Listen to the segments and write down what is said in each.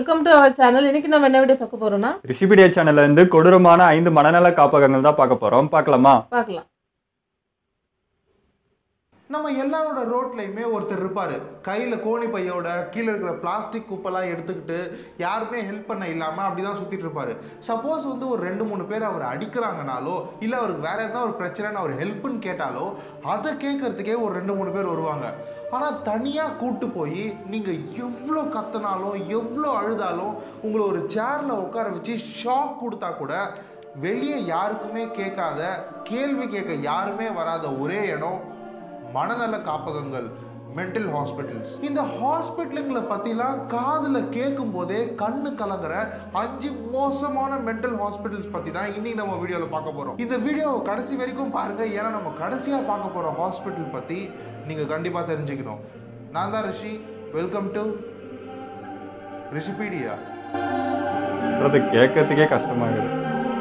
Welcome to our channel இன்னைக்கு நம்ம என்ன வீடியோ பார்க்க போறோம்னா ரிஷிபீடியா சேனல்ல இருந்து கொடூரமான ஐந்து மனநல காப்பகங்கள் தான் பார்க்க போறோம் பார்க்கலாமா பார்க்கலாம் நம்ம எல்லாரோட ரோட்லையுமே ஒருத்தர் இருப்பார் கையில் கோணி பையோட கீழே இருக்கிற பிளாஸ்டிக் குப்பெல்லாம் எடுத்துக்கிட்டு யாருமே ஹெல்ப் பண்ண இல்லாமல் அப்படி தான் சுற்றிட்டு இருப்பார் சப்போஸ் வந்து ஒரு ரெண்டு மூணு பேர் அவர் அடிக்கிறாங்கனாலோ இல்லை அவருக்கு வேற எதாவது ஒரு பிரச்சனைன்னு அவர் ஹெல்ப்னு கேட்டாலோ அதை கேட்கறதுக்கே ஒரு ரெண்டு மூணு பேர் வருவாங்க ஆனால் தனியாக கூட்டு போய் நீங்கள் எவ்வளோ கத்தினாலும் எவ்வளோ அழுதாலும் உங்களை ஒரு சேரில் உட்கார வச்சு ஷாக் கொடுத்தா கூட வெளியே யாருக்குமே கேட்காத கேள்வி கேட்க யாருமே வராத ஒரே இடம் மனநல காப்பகங்கள் மென்டல் ஹாஸ்பிட்டல்ஸ் இந்த ஹாஸ்பிட்டலுங்களை பற்றிலாம் காதில் கேட்கும் போதே கண்ணு கலங்குற அஞ்சு மோசமான மென்டல் ஹாஸ்பிட்டல்ஸ் பற்றி தான் இன்னைக்கு நம்ம வீடியோவில் பார்க்க போகிறோம் இந்த வீடியோவை கடைசி வரைக்கும் பாருங்க ஏன்னா நம்ம கடைசியாக பார்க்க போகிற ஹாஸ்பிட்டல் பற்றி நீங்கள் கண்டிப்பாக தெரிஞ்சுக்கணும் நான் தான் ரிஷி வெல்கம் டு ரிஷிபீடியா சொல்றது கேட்கறதுக்கே கஷ்டமா இருக்கு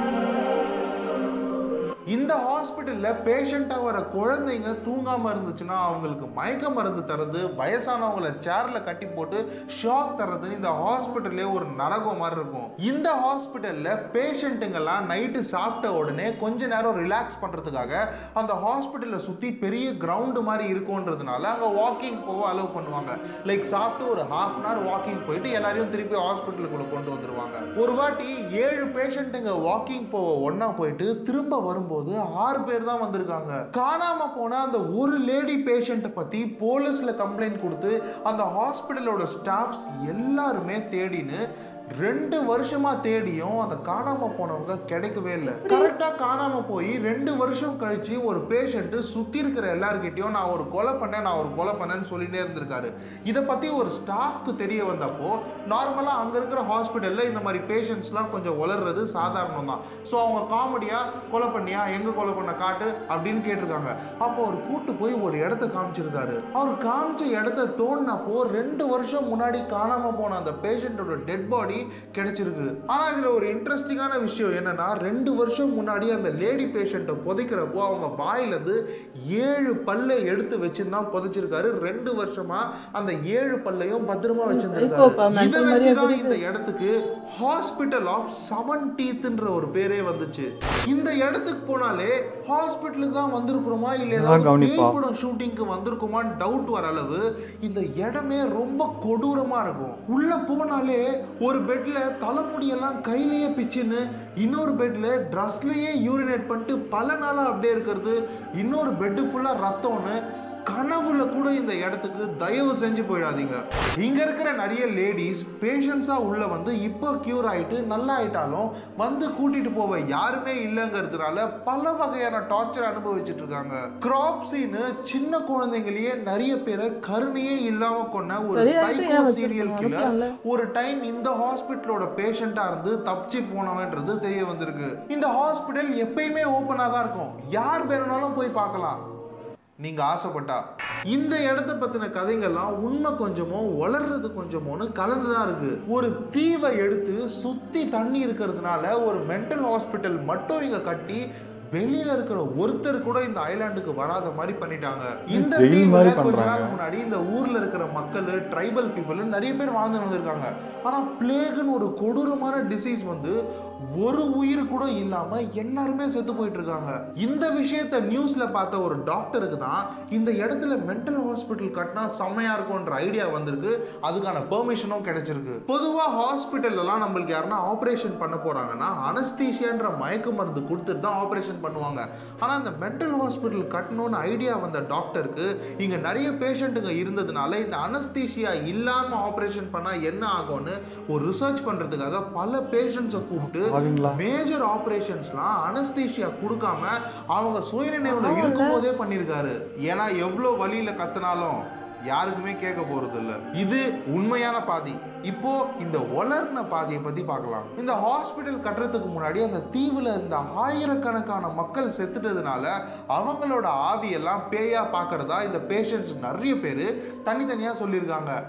இந்த ஹாஸ்பிட்டலில் பேஷண்ட்டாக வர குழந்தைங்க தூங்காமல் இருந்துச்சுன்னா அவங்களுக்கு மயக்க மருந்து தரது வயசானவங்களை சேரில் கட்டி போட்டு ஷாக் தர்றதுன்னு இந்த ஹாஸ்பிட்டல்லே ஒரு நரகம் மாதிரி இருக்கும் இந்த ஹாஸ்பிட்டலில் பேஷண்ட்டுங்கெல்லாம் நைட்டு சாப்பிட்ட உடனே கொஞ்ச நேரம் ரிலாக்ஸ் பண்ணுறதுக்காக அந்த ஹாஸ்பிட்டலை சுற்றி பெரிய கிரவுண்டு மாதிரி இருக்கும்ன்றதுனால அங்கே வாக்கிங் போக அலோவ் பண்ணுவாங்க லைக் சாப்பிட்டு ஒரு ஹாஃப் அன் ஹவர் வாக்கிங் போயிட்டு எல்லாரையும் திருப்பி ஹாஸ்பிட்டலுக்குள்ள கொண்டு வந்துருவாங்க ஒரு வாட்டி ஏழு பேஷண்ட்டுங்க வாக்கிங் போக ஒண்ணா போயிட்டு திரும்ப வரும்போது ஆறு பேர் தான் வந்திருக்காங்க காணாம போன அந்த ஒரு லேடி பேஷண்ட்டை பத்தி போலீஸ்ல கம்ப்ளைண்ட் கொடுத்து அந்த ஹாஸ்பிட்டலோட ஸ்டாஃப்ஸ் எல்லாருமே தேடின்னு ரெண்டு வருஷமா தேடியும் அந்த காணாம போனவங்க கிடைக்கவே இல்லை கரெக்டா காணாம போய் ரெண்டு வருஷம் கழிச்சு ஒரு பேஷண்ட் சுத்தி இருக்கிற எல்லார்கிட்டயும் நான் ஒரு கொலை பண்ணேன் நான் ஒரு கொலை பண்ணேன்னு சொல்லிட்டே இருந்திருக்காரு இதை பத்தி ஒரு ஸ்டாஃப்க்கு தெரிய வந்தப்போ நார்மலா அங்க இருக்கிற ஹாஸ்பிட்டல்ல இந்த மாதிரி பேஷண்ட்ஸ்லாம் கொஞ்சம் வளர்றது சாதாரணம் தான் ஸோ அவங்க காமெடியா கொலை பண்ணியா எங்க கொலை பண்ண காட்டு அப்படின்னு கேட்டிருக்காங்க அப்போ அவர் கூட்டு போய் ஒரு இடத்த காமிச்சிருக்காரு அவர் காமிச்ச இடத்த தோண்டினப்போ ரெண்டு வருஷம் முன்னாடி காணாம போன அந்த பேஷண்டோட டெட் பாடி கிடைச்சிருக்கு ஆனா இதுல ஒரு இன்ட்ரெஸ்டிங்கான விஷயம் என்னன்னா ரெண்டு வருஷம் முன்னாடி அந்த லேடி பேஷண்ட்டை புதைக்கிறப்போ அவங்க வாயில இருந்து ஏழு பல்லை எடுத்து வச்சுதான் புதைச்சிருக்காரு ரெண்டு வருஷமா அந்த ஏழு பல்லையும் பத்திரமா Psychopath, வச்சிருந்திருக்காரு mental இதை மாதிரியே வச்சுதான் தெரியுது. இந்த இடத்துக்கு ஹாஸ்பிட்டல் ஆஃப் செவன் டீத்ன்ற ஒரு பேரே வந்துச்சு இந்த இடத்துக்கு போனாலே ஹாஸ்பிட்டலுக்கு தான் வந்திருக்கிறோமா இல்ல அதான் ஏதாவது கவனிப்பா. பேய் படம் ஷூட்டிங்க்கு வந்திருக்குமான்னு டவுட் வர அளவு இந்த இடமே ரொம்ப கொடூரமா இருக்கும் உள்ள போனாலே ஒரு பெட்ல தலைமுடியெல்லாம் கையிலேயே பிச்சுன்னு இன்னொரு பெட்ல ட்ரெஸ்லயே யூரினேட் பண்ணிட்டு பல நாளா அப்படியே இருக்கிறது இன்னொரு பெட்டு ஃபுல்லா ரத்தம்னு கனவுல கூட இந்த இடத்துக்கு தயவு செஞ்சு போயிடாதீங்க இங்க இருக்கிற நிறைய லேடிஸ் பேஷன்ஸா உள்ள வந்து இப்போ கியூர் ஆயிட்டு நல்லா ஆயிட்டாலும் வந்து கூட்டிட்டு போவ யாருமே இல்லைங்கிறதுனால பல வகையான டார்ச்சர் அனுபவிச்சுட்டு இருக்காங்க கிராப்ஸின்னு சின்ன குழந்தைங்களையே நிறைய பேரை கருணையே இல்லாம கொன்ன ஒரு சரியா சைக்கோ ஏன் சீரியல் வச்சிருக்காங்க? கில்லர் அனுப்பலாம்ல. ஒரு டைம் இந்த ஹாஸ்பிட்டலோட பேஷண்டா இருந்து தப்பிச்சு போனவன்றது தெரிய வந்திருக்கு இந்த ஹாஸ்பிட்டல் எப்பயுமே ஓப்பனா தான் இருக்கும் யார் வேணும்னாலும் போய் பார்க்கலாம் நீங்க ஆசைப்பட்டா இந்த இடத்த பத்தின கதைகள்லாம் உண்மை கொஞ்சமோ வளர்றது கொஞ்சமோன்னு கலந்துதான் இருக்கு ஒரு தீவை எடுத்து சுத்தி தண்ணி இருக்கிறதுனால ஒரு மென்டல் ஹாஸ்பிட்டல் மட்டும் இங்க கட்டி வெளியில இருக்கிற ஒருத்தர் கூட இந்த ஐலாண்டுக்கு வராத மாதிரி பண்ணிட்டாங்க இந்த ஜெயில் தீவுல மாதிரி கொஞ்ச பண்றாங்க. நாள் முன்னாடி இந்த ஊர்ல இருக்கிற மக்கள் ட்ரைபல் பீப்புள் நிறைய பேர் வாழ்ந்து வந்திருக்காங்க ஆனா பிளேகுன்னு ஒரு கொடூரமான டிசீஸ் வந்து ஒரு உயிர் கூட இல்லாம எல்லாருமே செத்து போயிட்டு இருக்காங்க இந்த விஷயத்த நியூஸ்ல பார்த்த ஒரு டாக்டருக்கு தான் இந்த இடத்துல மென்டல் ஹாஸ்பிட்டல் கட்டினா செம்மையா இருக்கும்ன்ற ஐடியா வந்திருக்கு அதுக்கான பெர்மிஷனும் கிடைச்சிருக்கு பொதுவா ஹாஸ்பிட்டல் எல்லாம் நம்மளுக்கு யாருன்னா ஆபரேஷன் பண்ண போறாங்கன்னா அனஸ்தீஷியான்ற மயக்க மருந்து கொடுத்துட்டு தான் ஆபரேஷன் பண்ணுவாங்க ஆனா அந்த மென்டல் ஹாஸ்பிட்டல் கட்டணும்னு ஐடியா வந்த டாக்டருக்கு இங்க நிறைய பேஷண்ட்டுங்க இருந்ததுனால இந்த அனஸ்தீஷியா இல்லாம ஆபரேஷன் பண்ணா என்ன ஆகும்னு ஒரு ரிசர்ச் பண்றதுக்காக பல பேஷண்ட்ஸை கூப்பிட்டு ஆகுங்களா மேஜர் ஆபரேஷன்ஸ்லாம் அனஸ்தீஷியா கொடுக்காம அவங்க சுயநினைவுல ஆமால்ல. இருக்கும் போதே பண்ணிருக்காரு ஏன்னா எவ்வளவு வழியில கத்துனாலும் யாருக்குமே கேட்க போறது இல்ல இது உண்மையான பாதி இப்போ இந்த வளர்ன பாதியை பத்தி பார்க்கலாம் இந்த ஹாஸ்பிட்டல் கட்டுறதுக்கு முன்னாடி அந்த தீவுல இருந்த ஆயிரக்கணக்கான மக்கள் செத்துட்டதுனால அவங்களோட ஆவியெல்லாம் பேயா பார்க்கறதா இந்த பேஷண்ட்ஸ் நிறைய பேர் தனித்தனியா சொல்லியிருக்காங்க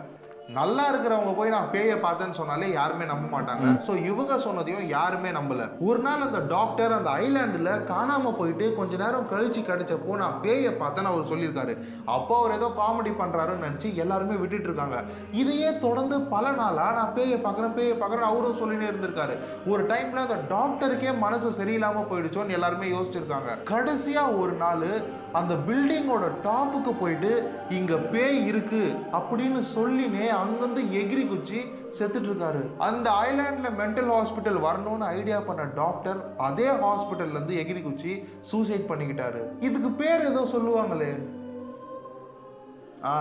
நல்லா இருக்கிறவங்க போய் நான் பேயை பார்த்தேன்னு சொன்னாலே யாருமே நம்ப மாட்டாங்க ஸோ இவங்க சொன்னதையும் யாருமே நம்பல ஒரு நாள் அந்த டாக்டர் அந்த ஐலாண்டுல காணாம போயிட்டு கொஞ்ச நேரம் கழிச்சு கிடைச்சப்போ நான் பேயை பார்த்தேன்னு அவர் சொல்லியிருக்காரு அப்போ அவர் ஏதோ காமெடி பண்றாருன்னு நினைச்சு எல்லாருமே விட்டுட்டு இருக்காங்க இதையே தொடர்ந்து பல நாளா நான் பேயை பார்க்குறேன் பேயை பார்க்குறேன் அவரும் சொல்லினே இருந்திருக்காரு ஒரு டைம்ல அந்த டாக்டருக்கே மனசு சரியில்லாம போயிடுச்சோன்னு எல்லாருமே யோசிச்சிருக்காங்க கடைசியா ஒரு நாள் அந்த பில்டிங்கோட டாப்புக்கு போயிட்டு இங்க பேய் இருக்கு அப்படின்னு சொல்லினே அங்கிருந்து எகிரி குச்சி செத்துட்டு இருக்காரு அந்த ஐலாண்ட்ல மென்டல் ஹாஸ்பிட்டல் வரணும்னு ஐடியா பண்ண டாக்டர் அதே ஹாஸ்பிட்டல்ல இருந்து எகிரி குச்சி சூசைட் பண்ணிக்கிட்டாரு இதுக்கு பேர் ஏதோ சொல்லுவாங்களே ஆ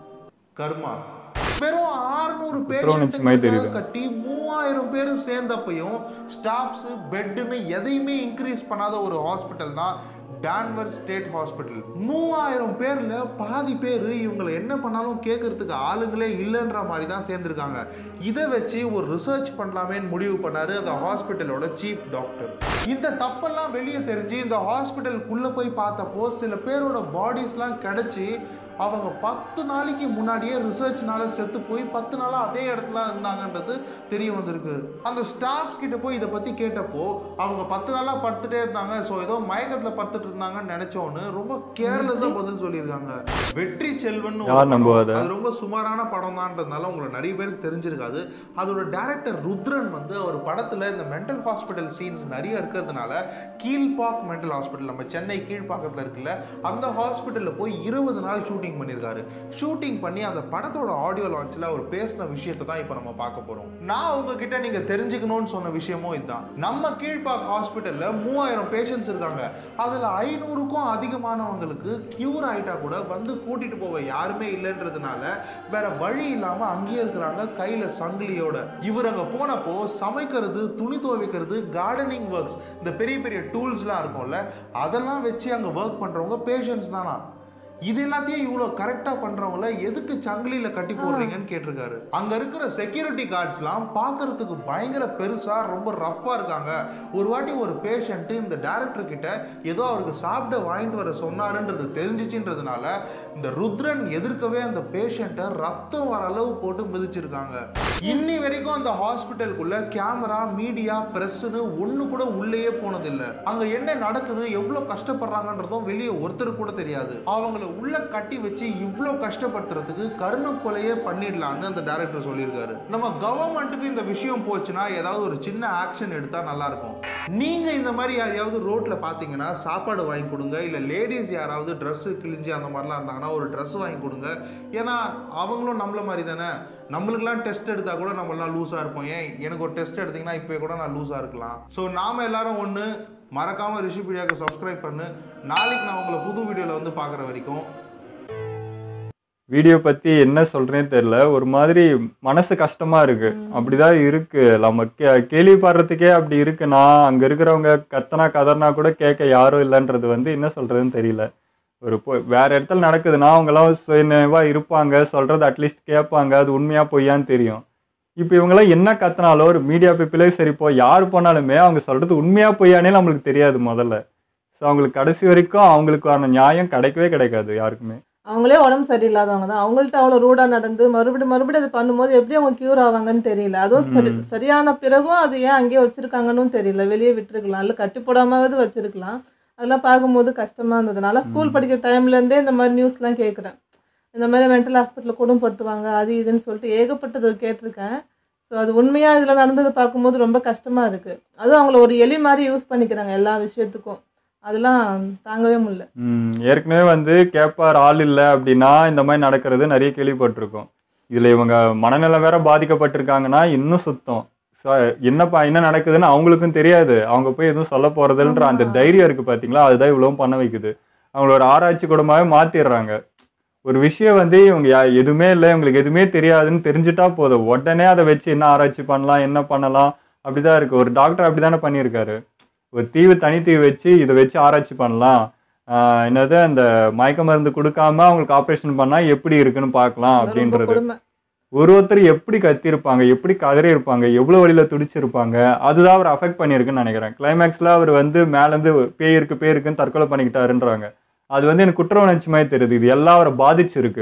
கர்மா வெறும் 600 புத்துணர்ச்சி மாதிரி தெரியுது. பேஷண்ட் கட்டி மூவாயிரம் பேர் சேர்ந்தப்பையும் ஸ்டாஃப்ஸ் பெட்டுன்னு எதையுமே இன்க்ரீஸ் பண்ணாத ஒரு ஹாஸ்பிட்டல் தான் டான்வர் ஸ்டேட் ஹாஸ்பிட்டல் மூவாயிரம் பேர்ல பாதி பேர் இவங்களை என்ன பண்ணாலும் கேட்கறதுக்கு ஆளுங்களே இல்லைன்ற மாதிரி தான் சேர்ந்துருக்காங்க இதை வச்சு ஒரு ரிசர்ச் பண்ணலாமேன்னு முடிவு பண்ணாரு அந்த ஹாஸ்பிட்டலோட சீஃப் டாக்டர் இந்த தப்பெல்லாம் வெளியே தெரிஞ்சு இந்த ஹாஸ்பிட்டலுக்குள்ள போய் பார்த்தப்போ சில பேரோட பாடிஸ்லாம் கிடைச்சி அவங்க பத்து நாளைக்கு முன்னாடியே ரிசர்ச்னால செத்து போய் பத்து நாளாக அதே இடத்துல இருந்தாங்கன்றது தெரிய வந்திருக்கு அந்த ஸ்டாஃப்ஸ் கிட்ட போய் இதை பற்றி கேட்டப்போ அவங்க பத்து நாளாக படுத்துட்டே இருந்தாங்க ஸோ ஏதோ மயக்கத்தில் படுத்துட்டு இருந்தாங்கன்னு நினைச்சோன்னு ரொம்ப கேர்லெஸ்ஸாக பதில் சொல்லியிருக்காங்க வெற்றி செல்வன் யார் நம்புவாத? அது ரொம்ப சுமாரான படம் தான்றதுனால உங்களுக்கு நிறைய பேருக்கு தெரிஞ்சிருக்காது அதோட டைரக்டர் ருத்ரன் வந்து அவர் படத்தில் இந்த மென்டல் ஹாஸ்பிட்டல் சீன்ஸ் நிறைய இருக்கிறதுனால கீழ்பாக் மென்டல் ஹாஸ்பிட்டல் நம்ம சென்னை கீழ்ப்பாக்கத்தில் இருக்குல்ல அந்த ஹாஸ்பிட்டலில் போய் இருபது நாள் ஷூட்டிங் பண்ணியிருக்காரு ஷூட்டிங் பண்ணி அந்த படத்தோட ஆடியோ லான்ச்சில் அவர் பேசின விஷயத்தை தான் இப்போ நம்ம பார்க்க போகிறோம் நான் உங்ககிட்ட நீங்கள் தெரிஞ்சுக்கணும்னு சொன்ன விஷயமும் இதுதான் நம்ம கீழ்ப்பாக் ஹாஸ்பிட்டலில் மூவாயிரம் பேஷண்ட்ஸ் இருக்காங்க அதில் ஐநூறுக்கும் அதிகமானவங்களுக்கு கியூர் ஆயிட்டா கூட வந்து கூட்டிட்டு போக யாருமே இல்லைன்றதுனால வேற வழி இல்லாம அங்கேயே இருக்கிறாங்க கையில சங்கிலியோட இவர் அங்க போனப்போ சமைக்கிறது துணி துவைக்கிறது கார்டனிங் ஒர்க்ஸ் இந்த பெரிய பெரிய டூல்ஸ்லாம் இருக்கும்ல அதெல்லாம் வச்சு அங்க ஒர்க் பண்றவங்க பேஷண்ட்ஸ் தானா இது எல்லாத்தையும் இவ்வளோ கரெக்டாக பண்ணுறவங்கள எதுக்கு சங்கிலியில் கட்டி போடுறீங்கன்னு கேட்டிருக்காரு அங்கே இருக்கிற செக்யூரிட்டி கார்ட்ஸ்லாம் பார்க்கறதுக்கு பயங்கர பெருசாக ரொம்ப ரஃப்பாக இருக்காங்க ஒரு வாட்டி ஒரு பேஷண்ட்டு இந்த டேரக்டர் கிட்ட ஏதோ அவருக்கு சாப்பிட வாங்கிட்டு வர சொன்னாருன்றது தெரிஞ்சிச்சுன்றதுனால இந்த ருத்ரன் எதிர்க்கவே அந்த பேஷண்ட்டை ரத்தம் வர அளவு போட்டு மிதிச்சிருக்காங்க இன்னி வரைக்கும் அந்த ஹாஸ்பிட்டலுக்குள்ள கேமரா மீடியா பிரஸ்ன்னு ஒன்று கூட உள்ளேயே போனதில்லை அங்க என்ன நடக்குது எவ்வளோ கஷ்டப்படுறாங்கன்றதும் வெளியே ஒருத்தர் கூட தெரியாது அவங்கள உள்ள கட்டி வச்சு இவ்வளோ கஷ்டப்படுத்துறதுக்கு கருணை கொலையே பண்ணிடலான்னு அந்த டைரக்டர் சொல்லியிருக்காரு நம்ம கவர்மெண்ட்டுக்கு இந்த விஷயம் போச்சுன்னா ஏதாவது ஒரு சின்ன ஆக்ஷன் எடுத்தா நல்லா இருக்கும் நீங்க இந்த மாதிரி யாரையாவது ரோட்ல பாத்தீங்கன்னா சாப்பாடு வாங்கி கொடுங்க இல்ல லேடிஸ் யாராவது Dress கிழிஞ்சு அந்த மாதிரிலாம் இருந்தாங்கன்னா ஒரு Dress வாங்கி கொடுங்க ஏன்னா அவங்களும் நம்மள மாதிரி தானே நம்மளுக்கெல்லாம் டெஸ்ட் எடுத்தா கூட நம்மளாம் லூஸா இருப்போம் ஏன் எனக்கு ஒரு டெஸ்ட் எடுத்தீங்கன்னா இப்போ கூட நான் லூஸா இருக்கலாம் ஸோ நாம எல்லாரும் ஒன்று மறக்காம ரிஷிபீடியாவுக்கு சப்ஸ்கிரைப் பண்ணு நாளைக்கு நான் உங்களை புது வீடியோல வந்து பார்க்குற வரைக்கும் வீடியோ பத்தி என்ன சொல்றேன்னு தெரியல ஒரு மாதிரி மனசு கஷ்டமா இருக்கு அப்படிதான் இருக்கு நம்ம கே- கேள்விப்படுறதுக்கே அப்படி இருக்குன்னா அங்க இருக்கிறவங்க கத்தனா கதர்னா கூட கேட்க யாரும் இல்லைன்றது வந்து என்ன சொல்றதுன்னு தெரியல ஒரு பொ- வேற இடத்துல நடக்குதுன்னா அவங்களாம் சுயநினைவா இருப்பாங்க சொல்றது அட்லீஸ்ட் கேட்பாங்க அது உண்மையா பொய்யான்னு தெரியும் இப்போ இவங்கெல்லாம் என்ன கத்துனாலும் ஒரு மீடியா பீப்பிளே சரி போ யார் போனாலுமே அவங்க சொல்றது உண்மையா பொய்யானே நம்மளுக்கு தெரியாது முதல்ல ஸோ அவங்களுக்கு கடைசி வரைக்கும் அவங்களுக்கான நியாயம் கிடைக்கவே கிடைக்காது யாருக்குமே அவங்களே உடம்பு சரியில்லாதவங்க தான் அவங்கள்ட்ட அவ்வளோ ரூடாக நடந்து மறுபடியும் மறுபடியும் அது பண்ணும்போது எப்படி அவங்க க்யூர் ஆவாங்கன்னு தெரியல அதுவும் சரி ம். சரியான பிறகும் அது ஏன் அங்கேயே வச்சிருக்காங்கன்னு தெரியல வெளியே விட்டுருக்கலாம் இல்லை கட்டி போடாமாவது வச்சிருக்கலாம் அதெல்லாம் பார்க்கும்போது கஷ்டமா இருந்ததுனால ஸ்கூல் ம். படிக்கிற டைம்லேருந்தே இந்த மாதிரி நியூஸ்லாம் கேட்குறேன் இந்த மாதிரி மென்டல் ஹாஸ்பிட்டலில் குடும்பப்படுத்துவாங்க அது இதுன்னு சொல்லிட்டு ஏகப்பட்டது கேட்டிருக்கேன் ஸோ அது உண்மையாக இதில் நடந்ததை பார்க்கும்போது ரொம்ப கஷ்டமாக இருக்குது அதுவும் அவங்கள ஒரு எலி மாதிரி யூஸ் பண்ணிக்கிறாங்க எல்லா விஷயத்துக்கும் அதெல்லாம் தாங்கவே முடியல ம், ஏற்கனவே வந்து கேட்பார் ஆள் இல்லை அப்படின்னா இந்த மாதிரி நடக்கிறது நிறைய கேள்விப்பட்டிருக்கோம் இதில் இவங்க மனநலம் வேற பாதிக்கப்பட்டிருக்காங்கன்னா இன்னும் சுத்தம் So, என்னப்பா என்ன நடக்குதுன்னு அவங்களுக்கும் தெரியாது அவங்க போய் எதுவும் சொல்ல போறதுன்ற அந்த ஆமா. தைரியம் இருக்கு பாத்தீங்களா அதுதான் இவ்வளவும் பண்ண வைக்குது அவங்கள ஒரு ஆராய்ச்சி கூடமாவே மாத்திடுறாங்க ஒரு விஷயம் வந்து இவங்க யா- எதுவுமே இல்லை இவங்களுக்கு எதுவுமே தெரியாதுன்னு தெரிஞ்சுட்டா போதும் உடனே அதை வச்சு என்ன ஆராய்ச்சி பண்ணலாம் என்ன பண்ணலாம் அப்படிதான் இருக்கு ஒரு டாக்டர் அப்படிதானே பண்ணியிருக்காரு ஒரு தீவு தனித்தீவு வச்சு இதை வச்சு ஆராய்ச்சி பண்ணலாம் ஆஹ் என்னது அந்த மயக்க மருந்து கொடுக்காம அவங்களுக்கு ஆப்ரேஷன் பண்ணா எப்படி இருக்குன்னு பார்க்கலாம் அது ரொம்ப அப்படின்றது கொடுமை ஒரு ஒருத்தர் எப்படி கத்திருப்பாங்க எப்படி கதறி இருப்பாங்க எவ்வளவு வழியில துடிச்சிருப்பாங்க அதுதான் அவர் அஃபெக்ட் பண்ணியிருக்குன்னு நினைக்கிறேன் கிளைமேக்ஸ்ல அவர் வந்து மேலேருந்து பேய் இருக்கு பேய் இருக்குன்னு தற்கொலை பண்ணிக்கிட்டாருன்றாங்க அது வந்து எனக்கு குற்ற உணர்ச்சி மாதிரி தெரியுது இது எல்லாம் அவரை பாதிச்சிருக்கு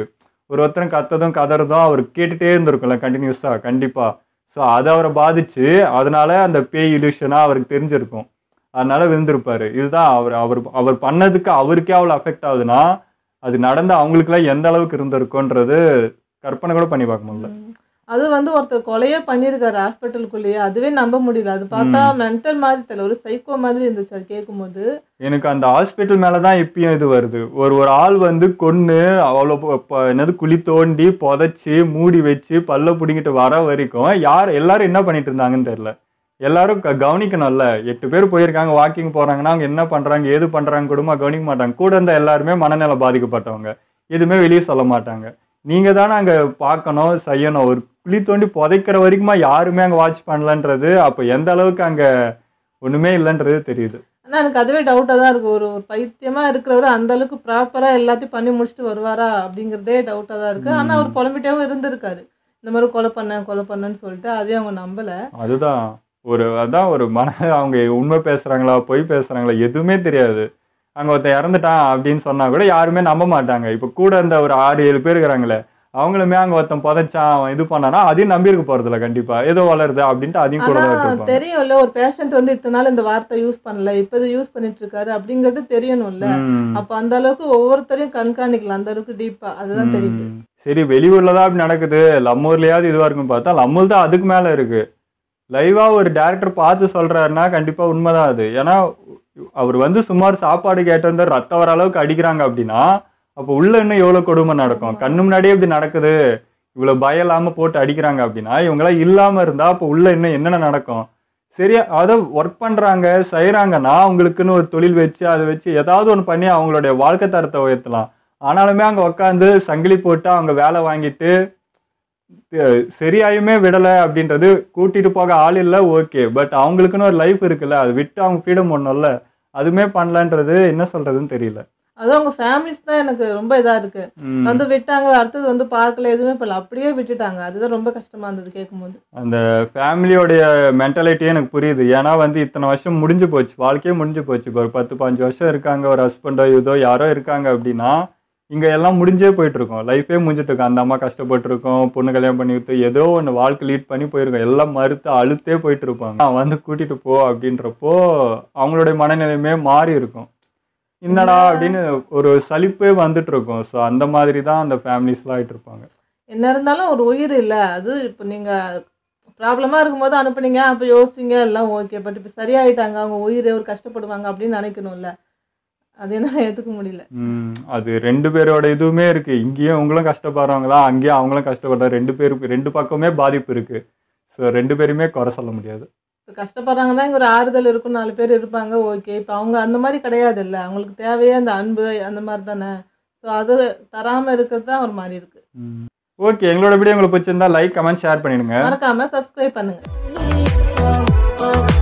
ஒரு ஒருத்தரும் கத்ததும் கதறதும் அவர் கேட்டுட்டே இருந்திருக்கும்ல கண்டினியூஸாக கண்டிப்பாக ஸோ அது அவரை பாதிச்சு அதனால அந்த பேய் இல்யூஷனாக அவருக்கு தெரிஞ்சிருக்கும் அதனால விழுந்திருப்பாரு இதுதான் அவர் அவர் அவர் பண்ணதுக்கு அவருக்கே அவ்வளோ அஃபெக்ட் ஆகுதுன்னா அது நடந்த அவங்களுக்குலாம் எந்த அளவுக்கு இருந்திருக்குன்றது கற்பனை கூட பண்ணி பார்க்க முடியல ம். அது வந்து ஒருத்தர் கொலையே பண்ணியிருக்காரு ஹாஸ்பிட்டலுக்குள்ளேயே அதுவே நம்ப முடியல அது பார்த்தா மென்டல் மாதிரி தெரியல ஒரு சைக்கோ மாதிரி இருந்துச்சு அது கேட்கும்போது எனக்கு அந்த ஹாஸ்பிட்டல் மேலே தான் இப்பயும் இது வருது ஒரு ஒரு ஆள் வந்து கொன்று அவ்வளோ ப- ப- என்னது குழி தோண்டி புதைச்சி மூடி வச்சு பல்ல பிடிங்கிட்டு வர வரைக்கும் யார் எல்லாரும் என்ன பண்ணிட்டு இருந்தாங்கன்னு தெரியல எல்லாரும் க- கவனிக்கணும்ல எட்டு பேர் போயிருக்காங்க வாக்கிங் போறாங்கன்னா அவங்க என்ன பண்றாங்க ஏது பண்றாங்க கூடமா கவனிக்க மாட்டாங்க கூட இருந்த எல்லாருமே மனநல பாதிக்கப்பட்டவங்க எதுவுமே வெளியே சொல்ல மாட்டாங்க நீங்க தானே அங்க பார்க்கணும் செய்யணும் ஒரு குழி தோண்டி புதைக்கிற வரைக்குமா யாருமே அங்க வாட்ச் பண்ணலன்றது அப்ப எந்த அளவுக்கு அங்க ஒண்ணுமே இல்லைன்றது தெரியுது ஆனால் எனக்கு அதுவே டவுட்டாக தான் இருக்குது ஒரு ஒரு பைத்தியமாக இருக்கிறவர் அந்த அளவுக்கு ப்ராப்பராக எல்லாத்தையும் பண்ணி முடிச்சுட்டு வருவாரா அப்படிங்கிறதே டவுட்டாக தான் இருக்குது ஆனால் அவர் புலம்பிட்டேவும் இருந்திருக்காரு இந்த மாதிரி கொலை பண்ணேன் கொலை பண்ணேன்னு சொல்லிட்டு அதையும் அவங்க நம்பலை அதுதான் ஒரு அதான் ஒரு மன அவங்க உண்மை பேசுறாங்களா பொய் பேசுறாங்களா எதுவுமே தெரியாது அங்க ஒருத்தன் இறந்துட்டான் அப்படின்னு சொன்னா கூட யாருமே நம்ப மாட்டாங்க இப்ப கூட இருந்த ஒரு ஆறு ஏழு பேர் இருக்கிறாங்களே அவங்களுமே அங்க ஒருத்தன் புதைச்சான் அவன் இது பண்ணானா அதையும் நம்பி இருக்க போறதில்ல கண்டிப்பா ஏதோ வளருது அப்படின்ட்டு அதையும் கூட தான் ஆனால் விட்டுருப்பாங்க தெரியும்ல ஒரு பேஷண்ட் வந்து இத்தனை நாள் இந்த வார்த்தை யூஸ் பண்ணல இப்போ இது யூஸ் பண்ணிட்டு இருக்காரு அப்படிங்கிறது தெரியணும்ல ம். அப்போ அந்த அளவுக்கு ஒவ்வொருத்தரையும் கண்காணிக்கலாம் அந்த அளவுக்கு டீப்பா அதுதான் தெரியுது ம். சரி வெளியூர்ல தான் அப்படி நடக்குது லம்மூர்லயாவது இதுவா இருக்குன்னு பார்த்தா லம்மூர் தான் அதுக்கு மேல இருக்கு லைவா ஒரு டேரக்டர் பார்த்து சொல்றாருன்னா கண்டிப்பா உண்மைதான் அது ஏன்னா அவர் வந்து சுமார் சாப்பாடு கேட்டிருந்த ரத்தம் வர அளவுக்கு அடிக்கிறாங்க அப்படின்னா அப்போ உள்ள இன்னும் எவ்வளவு கொடுமை நடக்கும் கண்ணு முன்னாடியே இப்படி நடக்குது இவ்வளவு பயம் இல்லாம போட்டு அடிக்கிறாங்க அப்படின்னா இவங்கெல்லாம் இல்லாம இருந்தா அப்போ உள்ள இன்னும் என்னென்ன நடக்கும் சரியா அதை ஒர்க் பண்றாங்க செய்யறாங்கன்னா அவங்களுக்குன்னு ஒரு தொழில் வச்சு அதை வச்சு ஏதாவது ஒன்று பண்ணி அவங்களுடைய வாழ்க்கை தரத்தை உயர்த்தலாம் ஆனாலுமே அங்க உட்காந்து சங்கிலி போட்டு அவங்க வேலை வாங்கிட்டு அஹ் சரியாயுமே விடலை அப்படின்றது கூட்டிட்டு போக ஆள் இல்லை ஓகே பட் அவங்களுக்குன்னு ஒரு லைஃப் இருக்குல்ல அது விட்டு அவங்க ஃப்ரீடம் பண்ணணும்ல அதுவுமே பண்ணலன்றது என்ன சொல்றதுன்னு தெரியல அது அவங்க ஃபேமிலிஸ் தான் எனக்கு ரொம்ப இதா இருக்கு ம். வந்து விட்டாங்க அடுத்தது வந்து பார்க்கல எதுவுமே பண்ணல அப்படியே விட்டுட்டாங்க அதுதான் ரொம்ப கஷ்டமா இருந்தது கேட்கும்போது அந்த ஃபேமிலியோடைய மென்டாலிட்டியே எனக்கு புரியுது ஏன்னா வந்து இத்தனை வருஷம் முடிஞ்சு போச்சு வாழ்க்கையே முடிஞ்சு போச்சு இப்போ ஒரு பத்து பாஞ்சு வருஷம் இருக்காங்க ஒரு ஹஸ்பண்டோ இதோ யாரோ இருக்காங்க அப்படின்னா இங்க எல்லாம் முடிஞ்சே போயிட்டு இருக்கோம் லைஃபே முடிஞ்சிட்டு இருக்கும் அந்த அம்மா கஷ்டப்பட்டு இருக்கோம் பொண்ணு கல்யாணம் பண்ணி விட்டு ஏதோ ஒன்று வாழ்க்கை லீட் பண்ணி போயிருக்கோம் எல்லாம் மறுத்து அழுத்தே போயிட்டு இருப்பாங்க அவன் வந்து கூட்டிட்டு போ அப்படின்றப்போ அவங்களுடைய மனநிலையுமே மாறி இருக்கும் என்னடா அப்படின்னு ஒரு சலிப்பே வந்துட்டு இருக்கும் ஸோ அந்த மாதிரி தான் அந்த ஃபேமிலிஸ்லாம் ஆயிட்டு இருப்பாங்க என்ன இருந்தாலும் ஒரு உயிர் இல்லை அது இப்போ நீங்க ப்ராப்ளமாக இருக்கும்போது அனுப்புனீங்க அப்போ யோசிச்சிங்க எல்லாம் ஓகே பட் இப்போ சரியாயிட்டாங்க அவங்க உயிர் ஒரு கஷ்டப்படுவாங்க அப்படின்னு நினைக்கணும்ல அது என்னால் ஏற்றுக்க முடியல ம், அது ரெண்டு பேரோட இதுவுமே இருக்கு இங்கேயும் இவங்களும் கஷ்டப்படுறவங்களா அங்கேயும் அவங்களும் கஷ்டப்படுற ரெண்டு பேருக்கு ரெண்டு பக்கமே பாதிப்பு இருக்கு ஸோ ரெண்டு பேருமே குறை சொல்ல முடியாது இப்போ கஷ்டப்படுறாங்கன்னா இங்கே ஒரு ஆறுதல் இருக்கும் நாலு பேர் இருப்பாங்க ஓகே இப்போ அவங்க அந்த மாதிரி கிடையாது இல்லை அவங்களுக்கு தேவையே அந்த அன்பு அந்த மாதிரி தானே ஸோ அது தராமல் இருக்கிறது தான் ஒரு மாதிரி இருக்கு ஓகே எங்களோட வீடியோ உங்களுக்கு பிடிச்சிருந்தா லைக் கமெண்ட் ஷேர் பண்ணிடுங்க மறக்காம சப்ஸ்கிரைப் பண்ணுங்க oh, oh.